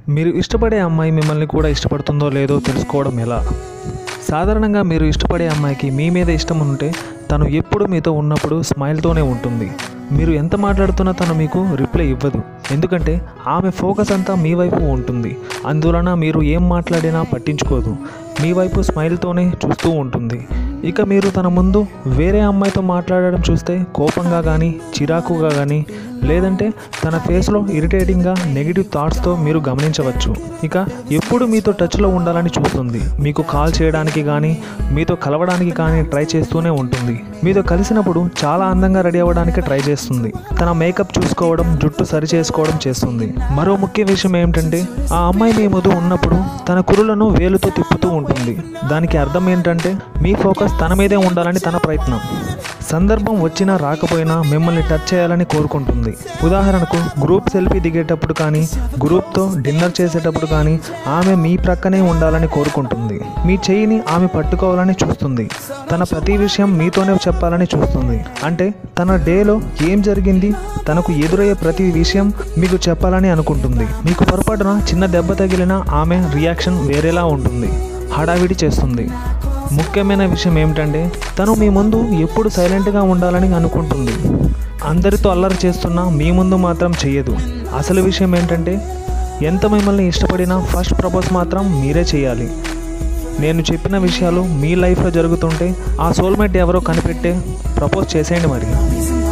మీరు ఇష్టపడే అమ్మాయి మిమ్మల్ని కూడా ఇష్టపడుతుందో లేదో తెలుసుకోవడం ఎలా సాధారణంగా మీరు ఇష్టపడే అమ్మాయికి మీ మీద ఇష్టం ఉంటే తను ఎప్పుడు మీతో ఉన్నప్పుడు స్మైల్తోనే ఉంటుంది మీరు ఎంత మాట్లాడుతున్నా తను మీకు రిప్లై ఇవ్వదు ఎందుకంటే ఆమె ఫోకస్ అంతా మీ వైపు ఉంటుంది అందువలన మీరు ఏం మాట్లాడినా పట్టించుకోదు మీ వైపు స్మైల్తోనే చూస్తూ ఉంటుంది ఇక మీరు తన ముందు వేరే అమ్మాయితో మాట్లాడడం చూస్తే కోపంగా కానీ చిరాకుగా కానీ లేదంటే తన ఫేస్లో ఇరిటేటింగ్గా నెగిటివ్ థాట్స్తో మీరు గమనించవచ్చు ఇక ఎప్పుడు మీతో టచ్లో ఉండాలని చూస్తుంది మీకు కాల్ చేయడానికి కానీ మీతో కలవడానికి కానీ ట్రై చేస్తూనే ఉంటుంది మీతో కలిసినప్పుడు చాలా అందంగా రెడీ అవ్వడానికి ట్రై చేస్తుంది తన మేకప్ చూసుకోవడం జుట్టు సరి చేసుకోవడం చేస్తుంది మరో ముఖ్య విషయం ఏమిటంటే ఆ అమ్మాయి మీ ముందు ఉన్నప్పుడు తన కురులను వేలుతో తిప్పుతూ ఉంటుంది దానికి అర్థం ఏంటంటే మీ ఫోకస్ తన మీదే ఉండాలని తన ప్రయత్నం సందర్భం వచ్చినా రాకపోయినా మిమ్మల్ని టచ్ చేయాలని కోరుకుంటుంది ఉదాహరణకు గ్రూప్ సెల్ఫీ దిగేటప్పుడు కానీ గ్రూప్తో డిన్నర్ చేసేటప్పుడు కానీ ఆమె మీ ప్రక్కనే ఉండాలని కోరుకుంటుంది మీ చెయ్యిని ఆమె పట్టుకోవాలని చూస్తుంది తన ప్రతి విషయం మీతోనే చెప్పాలని చూస్తుంది అంటే తన డేలో ఏం జరిగింది తనకు ఎదురయ్యే ప్రతి విషయం మీకు చెప్పాలని అనుకుంటుంది మీకు పొరపాటున చిన్న దెబ్బ తగిలినా ఆమె రియాక్షన్ వేరేలా ఉంటుంది హడావిడి చేస్తుంది ముఖ్యమైన విషయం ఏమిటంటే తను మీ ముందు ఎప్పుడు సైలెంట్గా ఉండాలని అనుకుంటుంది అందరితో అల్లరి చేస్తున్నా మీ ముందు మాత్రం చెయ్యదు అసలు విషయం ఏంటంటే ఎంత మిమ్మల్ని ఇష్టపడినా ఫస్ట్ ప్రపోజ్ మాత్రం మీరే చేయాలి నేను చెప్పిన విషయాలు మీ లైఫ్లో జరుగుతుంటే ఆ సోల్మేట్ ఎవరో కనిపెట్టే ప్రపోజ్ చేసేయండి మరి